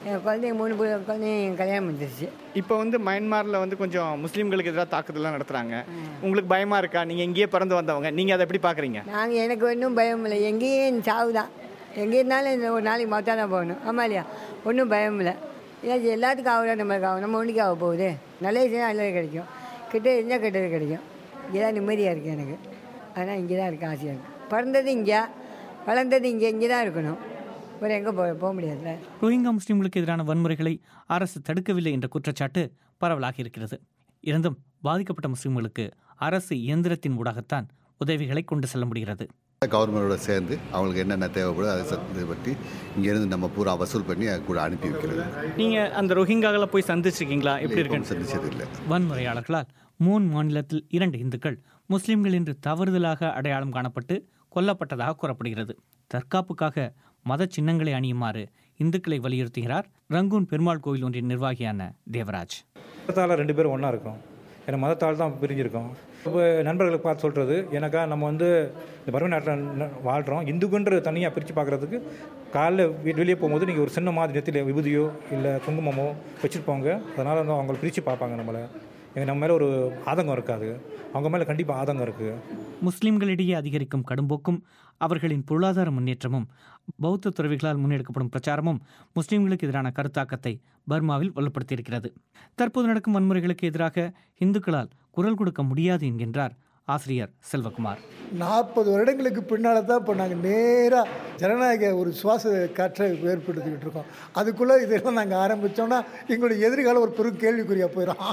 என் குழந்தைங்க மூணு பேர் குழந்தைங்க கல்யாணம் முடிஞ்சிருச்சு இப்போ வந்து மயன்மாரில் வந்து கொஞ்சம் முஸ்லீம்களுக்கு எதிராக தாக்குதல்லாம் நடத்துகிறாங்க உங்களுக்கு பயமாக இருக்கா நீங்கள் இங்கேயே பிறந்து வந்தவங்க நீங்கள் அதை எப்படி பார்க்குறீங்க நாங்கள் எனக்கு ஒன்றும் பயம் இல்லை எங்கேயும் சாவு தான் எங்கே இருந்தாலும் இந்த ஒரு நாளைக்கு மொத்தம் தான் போகணும் ஆமாம் இல்லையா ஒன்றும் பயம் இல்லை ஏதாச்சும் எல்லாத்துக்கும் ஆகுதா நம்மளுக்கு ஆகும் நம்ம ஒன்றுக்கு ஆக போகுது நல்ல விஷயம் நல்லது கிடைக்கும் கிட்ட இருந்தால் கெட்டது கிடைக்கும் இங்கே தான் நிம்மதியாக இருக்குது எனக்கு அதனால் இங்கே தான் இருக்குது ஆசையாக இருக்குது பிறந்தது இங்கே வளர்ந்தது இங்கே இங்கே தான் இருக்கணும் வேறு எங்கே போக போக முடியாதுல்ல ரோஹிங்கா முஸ்லிம்களுக்கு எதிரான வன்முறைகளை அரசு தடுக்கவில்லை என்ற குற்றச்சாட்டு பரவலாகி இருக்கிறது இருந்தும் பாதிக்கப்பட்ட முஸ்லிம்களுக்கு அரசு இயந்திரத்தின் ஊடாகத்தான் உதவிகளை கொண்டு செல்ல முடிகிறது கவர்மெண்டோட சேர்ந்து அவங்களுக்கு என்னென்ன தேவைப்படுதோ அதை சத்து பற்றி இங்கேருந்து நம்ம பூரா வசூல் பண்ணி அது கூட அனுப்பி வைக்கிறது நீங்கள் அந்த ரோஹிங்காவில் போய் சந்திச்சிருக்கீங்களா எப்படி இருக்கு சந்திச்சது இல்லை வன்முறையாளர்களால் மூன் மாநிலத்தில் இரண்டு இந்துக்கள் முஸ்லிம்கள் என்று தவறுதலாக அடையாளம் காணப்பட்டு கொல்லப்பட்டதாக கூறப்படுகிறது தற்காப்புக்காக மத சின்னங்களை அணியுமாறு இந்துக்களை வலியுறுத்துகிறார் ரங்கூன் பெருமாள் கோவில் ஒன்றின் நிர்வாகியான தேவராஜ் மதத்தால் ரெண்டு பேரும் ஒன்றா இருக்கோம் ஏன்னா மதத்தால் தான் பிரிஞ்சிருக்கோம் இப்போ நண்பர்களுக்கு பார்த்து சொல்கிறது எனக்கா நம்ம வந்து இந்த பருவ நாட்டில் வாழ்கிறோம் இந்துக்குன்ற தனியாக பிரித்து பார்க்குறதுக்கு காலைல வீ- வெளியே போகும்போது நீங்கள் ஒரு சின்ன மாதிரி நெத்தியில் விபூதியோ இல்லை குங்குமமோ வச்சுருப்பாங்க அதனால் வந்து அவங்கள பிரித்து பார்ப்பாங்க நம்மளை எங்க நம்ம மேலே ஒரு ஆதங்கம் இருக்காது அவங்க மேலே கண்டிப்பாக ஆதங்கம் இருக்குது முஸ்லிம்களிடையே அதிகரிக்கும் கடும்போக்கும் அவர்களின் பொருளாதார முன்னேற்றமும் பௌத்த துறவிகளால் முன்னெடுக்கப்படும் பிரச்சாரமும் முஸ்லிம்களுக்கு எதிரான கருத்தாக்கத்தை பர்மாவில் வலுப்படுத்தியிருக்கிறது தற்போது நடக்கும் வன்முறைகளுக்கு எதிராக இந்துக்களால் குரல் கொடுக்க முடியாது என்கின்றார் ஆசிரியர் செல்வகுமார் நாற்பது வருடங்களுக்கு பின்னால் தான் இப்போ நாங்கள் நேராக ஜனநாயக ஒரு சுவாச காற்றை ஏற்படுத்திக்கிட்டு இருக்கோம் அதுக்குள்ளே இதெல்லாம் நாங்கள் ஆரம்பித்தோம்னா எங்களுடைய எதிர்காலம் ஒரு பெரும் கேள்விக்குறியாக போயிடும்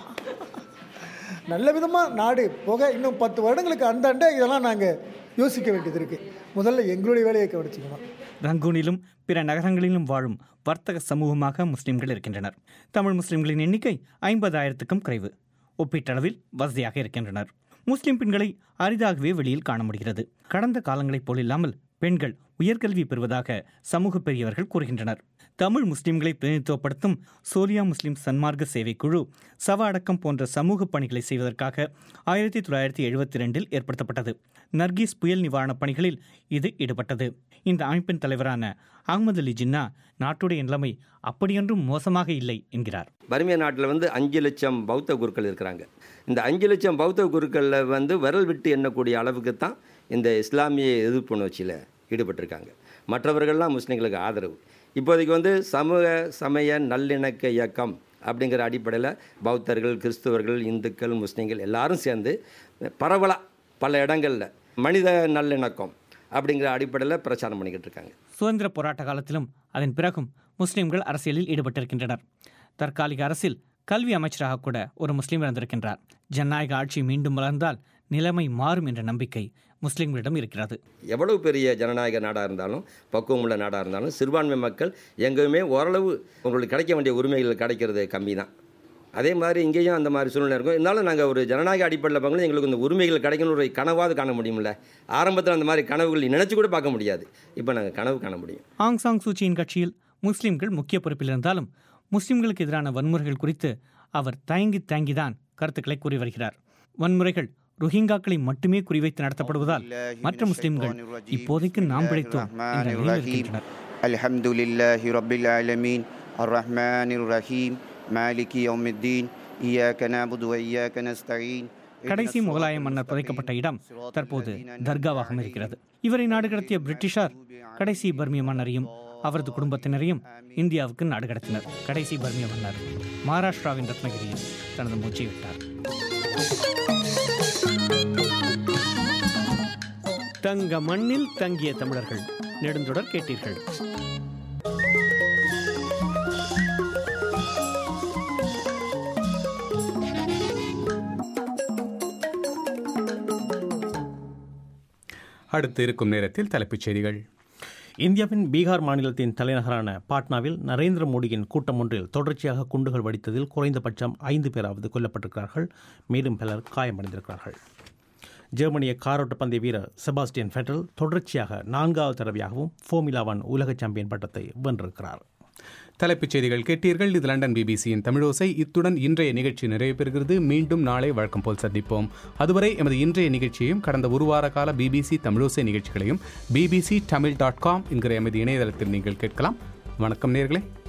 நல்ல விதமாக நாடு போக இன்னும் பத்து வருடங்களுக்கு அந்தாண்ட இதெல்லாம் நாங்கள் யோசிக்க வேண்டியது இருக்குது முதல்ல எங்களுடைய வேலையை கவனிச்சுக்கணும் ரங்கூனிலும் பிற நகரங்களிலும் வாழும் வர்த்தக சமூகமாக முஸ்லிம்கள் இருக்கின்றனர் தமிழ் முஸ்லிம்களின் எண்ணிக்கை ஐம்பதாயிரத்துக்கும் குறைவு ஒப்பீட்டளவில் வசதியாக இருக்கின்றனர் முஸ்லிம் பெண்களை அரிதாகவே வெளியில் காண முடிகிறது கடந்த காலங்களைப் போலில்லாமல் பெண்கள் உயர்கல்வி பெறுவதாக சமூக பெரியவர்கள் கூறுகின்றனர் தமிழ் முஸ்லிம்களை பிரதிநிதித்துவப்படுத்தும் சோலியா முஸ்லிம் சன்மார்க்க சேவை குழு சவ அடக்கம் போன்ற சமூக பணிகளை செய்வதற்காக ஆயிரத்தி தொள்ளாயிரத்தி எழுபத்தி ரெண்டில் ஏற்படுத்தப்பட்டது நர்கீஸ் புயல் நிவாரணப் பணிகளில் இது ஈடுபட்டது இந்த அமைப்பின் தலைவரான அகமது அலி ஜின்னா நாட்டுடைய நிலைமை அப்படியொன்றும் மோசமாக இல்லை என்கிறார் பர்மிய நாட்டில் வந்து அஞ்சு லட்சம் பௌத்த குருக்கள் இருக்கிறாங்க இந்த அஞ்சு லட்சம் பௌத்த குருக்களில் வந்து விரல் விட்டு எண்ணக்கூடிய அளவுக்கு தான் இந்த இஸ்லாமிய எதிர்ப்புணர்ச்சியில் ஈடுபட்டிருக்காங்க மற்றவர்கள்லாம் முஸ்லீம்களுக்கு ஆதரவு இப்போதைக்கு வந்து சமூக சமய நல்லிணக்க இயக்கம் அப்படிங்கிற அடிப்படையில் பௌத்தர்கள் கிறிஸ்துவர்கள் இந்துக்கள் முஸ்லீம்கள் எல்லாரும் சேர்ந்து பரவலாக பல இடங்களில் மனித நல்லிணக்கம் அப்படிங்கிற அடிப்படையில் பிரச்சாரம் பண்ணிக்கிட்டு இருக்காங்க சுதந்திர போராட்ட காலத்திலும் அதன் பிறகும் முஸ்லிம்கள் அரசியலில் ஈடுபட்டிருக்கின்றனர் தற்காலிக அரசில் கல்வி அமைச்சராக கூட ஒரு முஸ்லீம் இருந்திருக்கின்றார் ஜனநாயக ஆட்சி மீண்டும் வளர்ந்தால் நிலைமை மாறும் என்ற நம்பிக்கை முஸ்லிம்களிடம் இருக்கிறது எவ்வளவு பெரிய ஜனநாயக நாடாக இருந்தாலும் பக்குவம் உள்ள நாடாக இருந்தாலும் சிறுபான்மை மக்கள் எங்கேயுமே ஓரளவு உங்களுக்கு கிடைக்க வேண்டிய உரிமைகள் கிடைக்கிறது கம்மி தான் அதே மாதிரி இங்கேயும் அந்த மாதிரி சூழ்நிலை இருக்கும் இருந்தாலும் நாங்கள் ஒரு ஜனநாயக அடிப்படையில் பார்க்கணும் எங்களுக்கு இந்த உரிமைகள் கிடைக்கணும் ஒரு கனவாவது காண முடியும்ல ஆரம்பத்தில் அந்த மாதிரி கனவுகள் நினைச்சு கூட பார்க்க முடியாது இப்போ நாங்கள் கனவு காண முடியும் ஆங் சாங் சூச்சியின் கட்சியில் முஸ்லிம்கள் முக்கிய பொறுப்பில் இருந்தாலும் முஸ்லிம்களுக்கு எதிரான வன்முறைகள் குறித்து அவர் தயங்கி தயங்கிதான் கருத்துக்களை கூறி வருகிறார் வன்முறைகள் ரோஹிங்காக்களை மட்டுமே குறிவைத்து நடத்தப்படுவதால் மற்ற முஸ்லிம்கள் இப்போதைக்கு நாம் பிழைத்தோம் என்ற நிலையில் இருக்கின்றனர் الحمد لله رب العالمين الرحمن الرحيم مالك يوم الدين إياك نعبد وإياك نستعين கடைசி முகலாய மன்னர் புதைக்கப்பட்ட இடம் தற்போது தர்காவாகவும் இருக்கிறது இவரை நாடு கடத்திய பிரிட்டிஷார் கடைசி பர்மிய மன்னரையும் அவரது குடும்பத்தினரையும் இந்தியாவுக்கு நாடு கடத்தினர் கடைசி பர்மிய மன்னர் மகாராஷ்டிராவின் ரத்னகிரியில் தனது மூச்சை விட்டார் தங்க மண்ணில் தங்கிய தமிழர்கள் நெடுந்தொடர் கேட்டீர்கள் அடுத்து இருக்கும் நேரத்தில் தலைப்புச் செய்திகள் இந்தியாவின் பீகார் மாநிலத்தின் தலைநகரான பாட்னாவில் நரேந்திர மோடியின் கூட்டம் ஒன்றில் தொடர்ச்சியாக குண்டுகள் வெடித்ததில் குறைந்தபட்சம் ஐந்து பேராவது கொல்லப்பட்டிருக்கிறார்கள் மேலும் பலர் காயமடைந்திருக்கிறார்கள் ஜெர்மனிய காரோட்ட பந்தய வீரர் செபாஸ்டியன் ஃபெட்டல் தொடர்ச்சியாக நான்காவது தடவையாகவும் ஃபோர்முலா ஒன் உலக சாம்பியன் பட்டத்தை வென்றிருக்கிறார் தலைப்புச் செய்திகள் கேட்டீர்கள் இது லண்டன் பிபிசியின் தமிழோசை இத்துடன் இன்றைய நிகழ்ச்சி நிறைவு பெறுகிறது மீண்டும் நாளை வழக்கம் போல் சந்திப்போம் அதுவரை எமது இன்றைய நிகழ்ச்சியையும் கடந்த ஒரு வார கால பிபிசி தமிழோசை நிகழ்ச்சிகளையும் பிபிசி தமிழ் டாட் காம் என்கிற எமது இணையதளத்தில் நீங்கள் கேட்கலாம் வணக்கம் நேர்களே